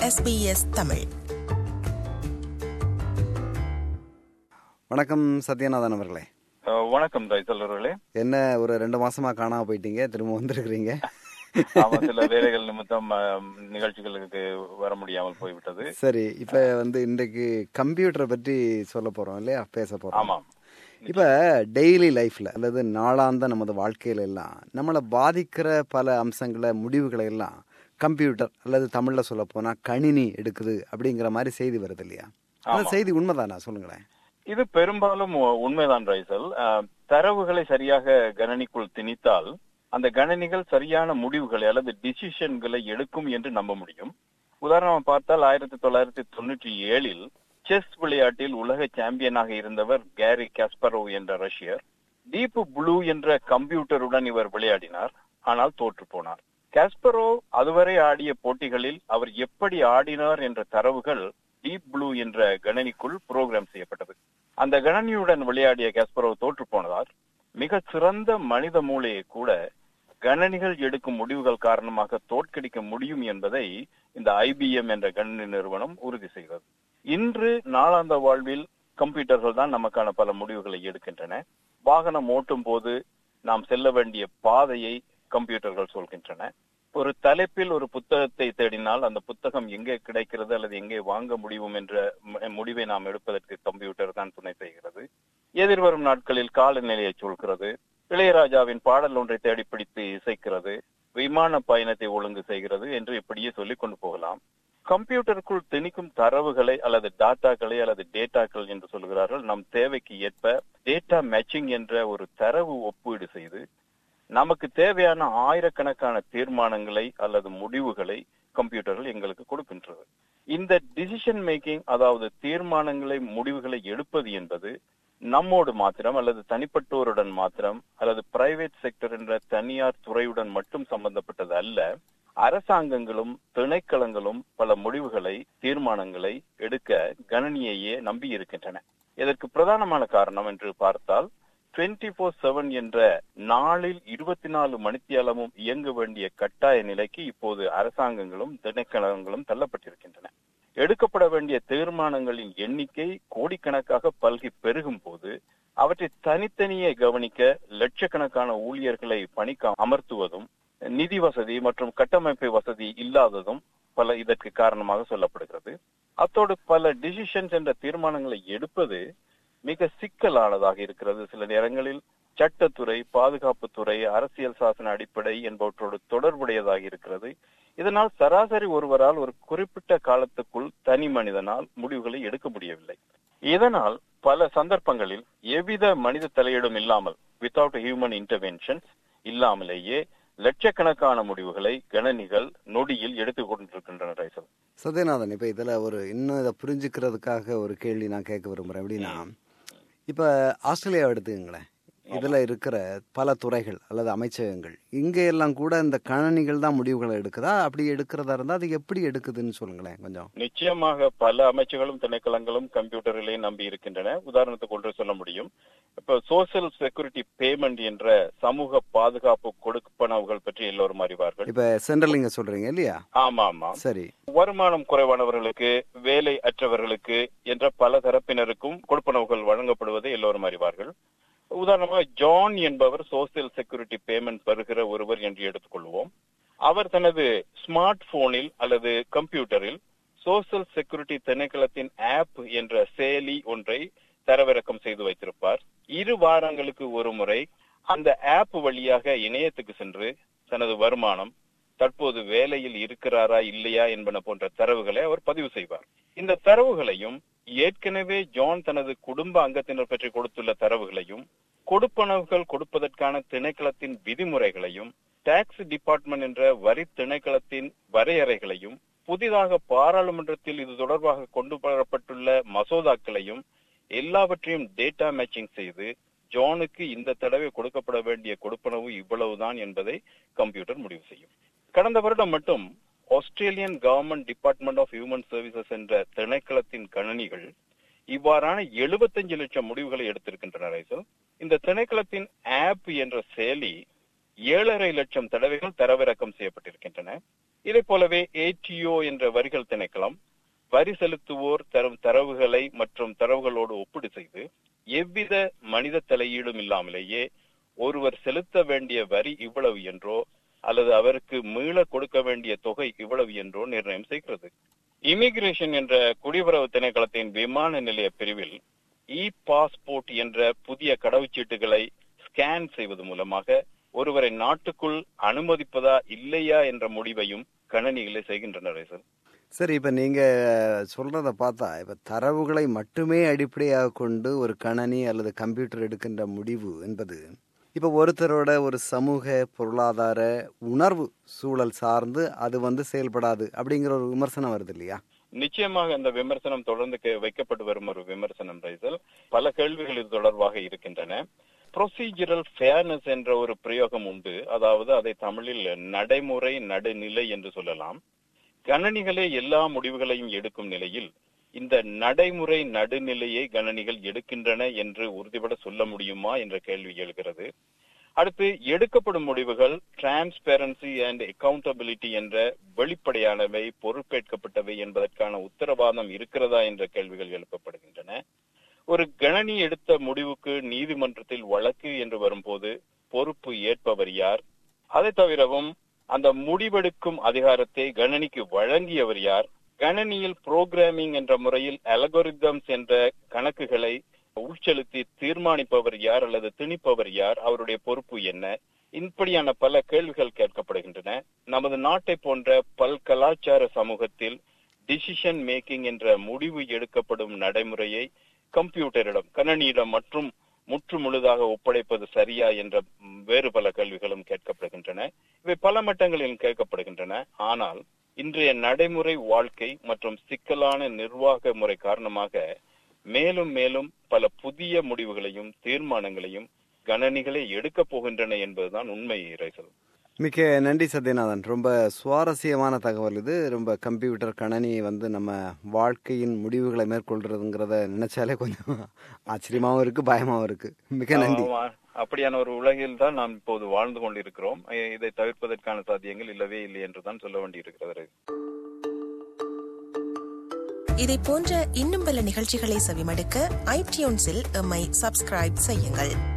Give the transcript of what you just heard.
SBS Tamil வணக்கம் சத்யநாதன் அவர்களே அஹ் வணக்கம் ரைசல் அவர்களே என்ன ஒரு ரெண்டு மாசமா காணாம போயிட்டீங்க திரும்ப வந்திருக்கிறீங்க ஆமா சில வேலைகள் நிமித்தம் அஹ், நிகழ்ச்சிகளுக்கு வர முடியாமல் போய்விட்டது சரி இப்ப வந்து இன்றைக்கு கம்ப்யூட்டரை பற்றி சொல்ல போறோம் இல்லையா பேச போறோம் ஆமாம் இப்ப டெய்லி லைஃப்ல அல்லது நாளாந்த நமது வாழ்க்கையில எல்லாம் நம்மளை பாதிக்கிற பல அம்சங்களை முடிவுகளை எல்லாம் கம்ப்யூட்டர் அல்லது தமிழ்ல சொல்ல போனா கணினி எடுக்குது அப்படிங்கிற மாதிரி செய்தி வருது இல்லையா அந்த ஆமா. செய்தி உண்மைதானா சொல்லுங்களேன் இது பெரும்பாலும் உ- உண்மைதான் ரைசல் அஹ், தரவுகளை சரியாக கணனிக்குள் திணித்தால் அந்த கணனிகள் சரியான முடிவுகளை அல்லது டிசிஷன்களை எடுக்கும் என்று நம்ப முடியும் உதாரணமா பார்த்தால் ஆயிரத்தி தொள்ளாயிரத்தி தொண்ணூற்றி ஏழில் செஸ் விளையாட்டில் உலக சாம்பியனாக இருந்தவர் கேரி காஸ்பரோவ் என்ற ரஷ்யர் டீப் ப்ளூ என்ற கம்ப்யூட்டருடன் இவர் விளையாடினார் ஆனால் தோற்று போனார் காஸ்பரோவ் அதுவரை ஆடிய போட்டிகளில் அவர் எப்படி ஆடினார் என்ற தரவுகள் டீப் ப்ளூ என்ற கணனிக்குள் புரோகிராம் செய்யப்பட்டது அந்த கணனியுடன் விளையாடிய காஸ்பரோவ் தோற்று போனதால் மிக சிறந்த மனித மூளையை கூட கணனிகள் எடுக்கும் முடிவுகள் காரணமாக தோற்கடிக்க முடியும் என்பதை இந்த ஐபிஎம் என்ற கணினி நிறுவனம் உறுதி செய்கிறது இன்று நாளாந்த வாழ்வில் கம்ப்யூட்டர்கள் தான் நமக்கான பல முடிவுகளை எடுக்கின்றன வாகனம் ஓட்டும் போது நாம் செல்ல வேண்டிய பாதையை கம்ப்யூட்டர்கள் சொல்கின்றன ஒரு தலைப்பில் ஒரு புத்தகத்தை தேடினால் அந்த புத்தகம் எங்கே கிடைக்கிறது அல்லது எங்கே வாங்க முடியும் என்ற மு- முடிவை நாம் எடுப்பதற்கு கம்ப்யூட்டர் தான் துணை செய்கிறது எதிர்வரும் நாட்களில் காலநிலையை சொல்கிறது இளையராஜாவின் பாடல் ஒன்றை தேடி பிடித்து இசைக்கிறது விமான பயணத்தை ஒழுங்கு செய்கிறது என்று இப்படியே சொல்லிக் கொண்டு போகலாம் கம்ப்யூட்டருக்குள் திணிக்கும் தரவுகளை அல்லது டாட்டாக்களை அல்லது டேட்டாக்கள் என்று சொல்கிறார்கள் நம் தேவைக்கு ஏற்ப டேட்டா மேட்சிங் என்ற ஒரு தரவு ஒப்பீடு செய்து நமக்கு தேவையான ஆயிரக்கணக்கான தீர்மானங்களை அல்லது முடிவுகளை கம்ப்யூட்டர்கள் எங்களுக்கு கொடுக்கின்றது இந்த டிசிஷன் மேக்கிங் அதாவது தீர்மானங்களை முடிவுகளை எடுப்பது என்பது நம்மோடு மாத்திரம் அல்லது தனிப்பட்டோருடன் மாத்திரம் அல்லது பிரைவேட் செக்டர் என்ற தனியார் துறையுடன் மட்டும் சம்பந்தப்பட்டது அல்ல அரசாங்கங்களும் திணைக்களங்களும் பல முடிவுகளை தீர்மானங்களை எடுக்க கணனியையே நம்பி இருக்கின்றன இதற்கு பிரதானமான காரணம் என்று பார்த்தால் 24/7 ஃபோர் செவன் என்ற நாளில் இருபத்தி நாலு மணித்தியாலமும் இயங்க வேண்டிய கட்டாய நிலைக்கு இப்போது அரசாங்கங்களும் திணைக்களங்களும் தள்ளப்பட்டிருக்கின்றன எடுக்கப்பட வேண்டிய தீர்மானங்களின் எண்ணிக்கை கோடிக்கணக்காக பல்கி பெருகும் போது அவற்றை தனித்தனியே கவனிக்க லட்சக்கணக்கான ஊழியர்களை பணிக்கு அமர்த்துவதும் நிதி வசதி மற்றும் கட்டமைப்பு வசதி இல்லாததும் பல இதற்கு காரணமாக சொல்லப்படுகிறது அத்தோடு பல டிசிஷன்ஸ் என்ற தீர்மானங்களை எடுப்பது மிக சிக்கலானதாக இருக்கிறது சில நேரங்களில் சட்டத்துறை பாதுகாப்புத்துறை அரசியல் சாசன அடிப்படை என்பவற்றோடு தொடர்புடையதாக இருக்கிறது இதனால் சராசரி ஒருவரால் ஒரு குறிப்பிட்ட காலத்துக்குள் தனி மனிதனால் முடிவுகளை எடுக்க முடியவில்லை இதனால் பல சந்தர்ப்பங்களில் எவ்வித மனித தலையீடும் இல்லாமல் வித்தவுட் ஹியூமன் இன்டர்வென்ஷன்ஸ் இல்லாமலேயே லட்சக்கணக்கான முடிவுகளை கணனிகள் நொடியில் எடுத்துக் கொண்டிருக்கின்றன ரைசல் சத்யநாதன் இப்ப இதுல ஒரு இன்னும் இதை புரிஞ்சுக்கிறதுக்காக ஒரு கேள்வி நான் கேட்க விரும்புறேன் எப்படின்னா இப்ப ஆஸ்திரேலியா எடுத்துக்கங்களேன் இதுல இருக்கிற பல துறைகள் அல்லது அமைச்சகங்கள் இங்க எல்லாம் கூட இந்த கணனிகள் தான் முடிவுகளை எடுக்குதா அப்படி எடுக்கிறதா இருந்தா அது எப்படி எடுக்குதுன்னு சொல்லுங்களேன் கொஞ்சம் நிச்சயமாக பல அமைச்சுகளும் திணைக்களங்களும் கம்ப்யூட்டரிலே நம்பி இருக்கின்றன உதாரணத்துக்கு ஒன்று சொல்ல முடியும் இப்ப சோசியல் செக்யூரிட்டி பேமெண்ட் என்ற சமூக பாதுகாப்பு கொடுப்பனவுகள் பற்றி எல்லோரும் அறிவார்கள் இப்ப சென்ட்ரல் இங்க சொல்றீங்க இல்லையா ஆமா ஆமா சரி வருமானம் குறைவானவர்களுக்கு வேலை அற்றவர்களுக்கு என்ற பல தரப்பினருக்கும் கொடுப்பனவுகள் வழங்கப்படுவதை எல்லோரும் அறிவார்கள் உதாரணமாக ஜான் என்பவர் சோசியல் செக்யூரிட்டி பேமெண்ட் பெறுகிற ஒருவர் என்று எடுத்துக்கொள்வோம் அவர் தனது ஸ்மார்ட் போனில் அல்லது கம்ப்யூட்டரில் சோசியல் செக்யூரிட்டி திணைக்களத்தின் ஆப் என்ற செயலி ஒன்றை தரவிறக்கம் செய்து வைத்திருப்பார் இரு வாரங்களுக்கு ஒரு முறை அந்த ஆப் வழியாக இணையத்துக்கு சென்று தனது வருமானம் தற்போது வேலையில் இருக்கிறாரா இல்லையா என்பன போன்ற தரவுகளை அவர் பதிவு செய்வார் இந்த தரவுகளையும் ஏற்கனவே ஜான் தனது குடும்ப அங்கத்தினர் பற்றி கொடுத்துள்ள தரவுகளையும் கொடுப்பனவுகள் கொடுப்பதற்கான திணைக்களத்தின் விதிமுறைகளையும் டாக்ஸ் டிபார்ட்மெண்ட் என்ற வரி திணைக்களத்தின் வரையறைகளையும் புதிதாக பாராளுமன்றத்தில் இது தொடர்பாக கொண்டு வரப்பட்டுள்ள மசோதாக்களையும் எல்லாவற்றையும் டேட்டா மேட்சிங் செய்து ஜானுக்கு இந்த தடவை கொடுக்கப்பட வேண்டிய கொடுப்பனவு இவ்வளவுதான் என்பதை கம்ப்யூட்டர் முடிவு செய்யும் கடந்த வருடம் மட்டும் Australian government department of human services என்ற திணைக்களத்தின் கணனிகள் இவ்வாறான 75 லட்சம் முடிவுகளை எடுத்திருக்கின்றன ரைசல் இந்த திணைக்களத்தின் ஆப் என்ற செயலி ஏழரை லட்சம் தடவைகள் தரவிறக்கம் செய்யப்பட்டிருக்கின்றன இதை போலவே ஏடிஓ என்ற வரிகள் திணைக்களம் வரி செலுத்துவோர் தரும் தரவுகளை மற்றும் தரவுகளோடு ஒப்பீடு செய்து எவ்வித மனித தலையீடும் இல்லாமலேயே ஒருவர் செலுத்த வேண்டிய வரி இவ்வளவு என்றோ அல்லது அவருக்கு மீள கொடுக்க வேண்டிய தொகை இவ்வளவு என்றோ நிர்ணயம் செய்கிறது இமிகிரேஷன் என்ற குடியுறவு திணைக்களத்தின் விமான நிலைய பிரிவில் இ பாஸ்போர்ட் என்ற புதிய கடவுச்சீட்டுகளை ஸ்கேன் செய்வது மூலமாக ஒருவரை நாட்டுக்குள் அனுமதிப்பதா இல்லையா என்ற முடிவையும் கணனிகளை செய்கின்றனர் சார் சரி இப்ப நீங்க சொல்றத பார்த்தா இப்ப தரவுகளை மட்டுமே அடிப்படையாக கொண்டு ஒரு கணனி அல்லது கம்ப்யூட்டர் எடுக்கின்ற முடிவு என்பது இப்ப ஒருத்தரோட ஒரு சமூக பொருளாதார உணர்வு சூழல் சார்ந்து அது வந்து செயல்படாது அப்படிங்கிற ஒரு விமர்சனம் வருது இல்லையா நிச்சயமாக இந்த விமர்சனம் தொடர்ந்து கே- வைக்கப்பட்டு வரும் ஒரு விமர்சனம் ரைசல் பல கேள்விகள் இது தொடர்பாக இருக்கின்றன ப்ரொசீஜரல் ஃபேர்னஸ் என்ற ஒரு பிரயோகம் உண்டு அதாவது அதை தமிழில் நடைமுறை நடுநிலை என்று சொல்லலாம் கணனிகளே எல்லா முடிவுகளையும் எடுக்கும் நிலையில் இந்த நடைமுறை நடுநிலையை கணனிகள் எடுக்கின்றன என்று உறுதிபட சொல்ல முடியுமா என்ற கேள்வி எழுகிறது அடுத்து எடுக்கப்படும் முடிவுகள் டிரான்ஸ்பேரன்சி அண்ட் அக்கவுண்டபிலிட்டி என்ற வெளிப்படையானவை பொறுப்பேற்கப்பட்டவை என்பதற்கான உத்தரவாதம் இருக்கிறதா என்ற கேள்விகள் எழுப்பப்படுகின்றன ஒரு கணனி எடுத்த முடிவுக்கு நீதிமன்றத்தில் வழக்கு என்று வரும்போது பொறுப்பு ஏற்பவர் யார் அதை தவிரவும் அந்த முடிவெடுக்கும் அதிகாரத்தை கணனிக்கு வழங்கியவர் யார் கணனியில் புரோகிராமிங் என்ற முறையில் அலகோரிதம்ஸ் என்ற கணக்குகளை உட்செலுத்தி தீர்மானிப்பவர் யார் அல்லது திணிப்பவர் யார் அவருடைய பொறுப்பு என்ன இப்படியான பல கேள்விகள் கேட்கப்படுகின்றன நமது நாட்டை போன்ற பல் கலாச்சார சமூகத்தில் டிசிஷன் மேக்கிங் என்ற முடிவு எடுக்கப்படும் நடைமுறையை கம்ப்யூட்டரிடம் கணனியிடம் மற்றும் முற்று முழுதாக ஒப்படைப்பது சரியா என்ற ம், வேறு பல கேள்விகளும் கேட்கப்படுகின்றன இவை பல மட்டங்களில் கேட்கப்படுகின்றன ஆனால் இன்றைய நடைமுறை வாழ்க்கை மற்றும் சிக்கலான நிர்வாக முறை காரணமாக மேலும் மேலும் பல புதிய முடிவுகளையும் தீர்மானங்களையும் கணனிகளே எடுக்கப் போகின்றன என்பதுதான் உண்மை ரைசல் மிக்க நன்றி சத்யநாதன் ரொம்ப சுவாரஸ்யமான தகவல் இது ரொம்ப கம்ப்யூட்டர் கணனி வந்து நம்ம வாழ்க்கையின் முடிவுகளை மேற்கொள்றதுங்கிறத நினைச்சாலே கொஞ்சம் ஆச்சரியமாவும் இருக்கு பயமாவும் இருக்கு மிக்க நன்றி ஆமா, அப்படியான ஒரு உலகில் தான் நாம் இப்போது வாழ்ந்து கொண்டிருக்கிறோம் இ- இதை தவிர்ப்பதற்கான சாத்தியங்கள் இல்லவே இல்லை என்றுதான் சொல்ல வேண்டியிருக்கிறது இதை போன்ற இன்னும் பல நிகழ்ச்சிகளை செவிமடுக்க ஐடியூன்ஸில் எம்மை சப்ஸ்கிரைப் செய்யுங்கள்